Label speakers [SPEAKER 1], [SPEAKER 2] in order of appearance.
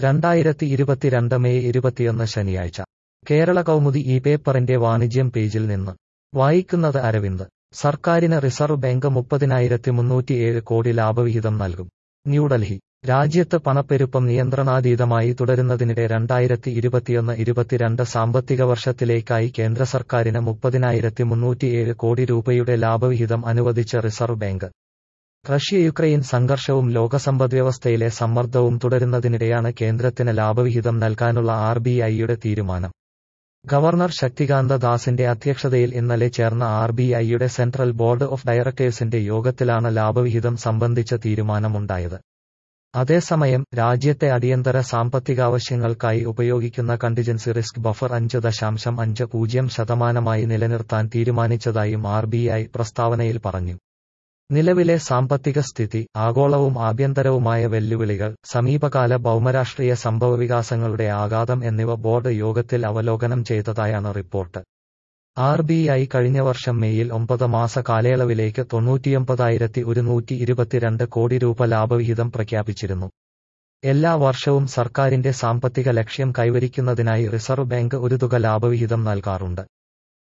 [SPEAKER 1] രണ്ടായിരത്തി ഇരുപത്തിരണ്ട് മെയ് ഇരുപത്തിയൊന്ന് ശനിയാഴ്ച കേരള കൗമുദി ഈ പേപ്പറിന്റെ വാണിജ്യം പേജിൽ നിന്ന് വായിക്കുന്നത് അരവിന്ദ് സർക്കാരിന് റിസർവ് ബാങ്ക് മുപ്പതിനായിരത്തി മുന്നൂറ്റിയേഴ് കോടി ലാഭവിഹിതം നൽകും ന്യൂഡൽഹി രാജ്യത്ത് പണപ്പെരുപ്പം നിയന്ത്രണാതീതമായി തുടരുന്നതിനിടെ രണ്ടായിരത്തി ഇരുപത്തിയൊന്ന് ഇരുപത്തിരണ്ട് സാമ്പത്തിക വർഷത്തിലേക്കായി കേന്ദ്ര സർക്കാരിന് മുപ്പതിനായിരത്തി മുന്നൂറ്റിയേഴ് കോടി രൂപയുടെ ലാഭവിഹിതം അനുവദിച്ച് റിസർവ് ബാങ്ക് റഷ്യ യുക്രൈൻ സംഘർഷവും ലോകസമ്പദ്വ്യവസ്ഥയിലെ സമ്മർദ്ദവും തുടരുന്നതിനിടെയാണ് കേന്ദ്രത്തിന് ലാഭവിഹിതം നൽകാനുള്ള ആർ ബി ഐയുടെ തീരുമാനം ഗവർണർ ശക്തികാന്ത ദാസിന്റെ അധ്യക്ഷതയിൽ ഇന്നലെ ചേർന്ന ആർ ബി ഐയുടെ സെൻട്രൽ ബോർഡ് ഓഫ് ഡയറക്ടേഴ്സിന്റെ യോഗത്തിലാണ് ലാഭവിഹിതം സംബന്ധിച്ച തീരുമാനമുണ്ടായത് അതേസമയം രാജ്യത്തെ അടിയന്തര സാമ്പത്തികാവശ്യങ്ങൾക്കായി ഉപയോഗിക്കുന്ന കണ്ടിജൻസി റിസ്ക് ബഫർ അഞ്ച് ദശാംശം അഞ്ച് പൂജ്യം ശതമാനമായി നിലനിർത്താൻ തീരുമാനിച്ചതായും ആർ ബി ഐ പ്രസ്താവനയിൽ പറഞ്ഞു നിലവിലെ സാമ്പത്തിക സ്ഥിതി ആഗോളവും ആഭ്യന്തരവുമായ വെല്ലുവിളികൾ സമീപകാല ഭൗമരാഷ്ട്രീയ സംഭവവികാസങ്ങളുടെ ആഘാതം എന്നിവ ബോർഡ് യോഗത്തിൽ അവലോകനം ചെയ്തതായാണ് റിപ്പോർട്ട് ആർ ബി ഐ കഴിഞ്ഞ വർഷം മെയ്യിൽ ഒമ്പത് മാസ കാലയളവിലേക്ക് തൊണ്ണൂറ്റിയൊമ്പതായിരത്തി ഒരുന്നൂറ്റി ഇരുപത്തിരണ്ട് കോടി രൂപ ലാഭവിഹിതം പ്രഖ്യാപിച്ചിരുന്നു എല്ലാ വർഷവും സർക്കാരിന്റെ സാമ്പത്തിക ലക്ഷ്യം കൈവരിക്കുന്നതിനായി റിസർവ് ബാങ്ക് ഒരു തുക ലാഭവിഹിതം നൽകാറുണ്ട്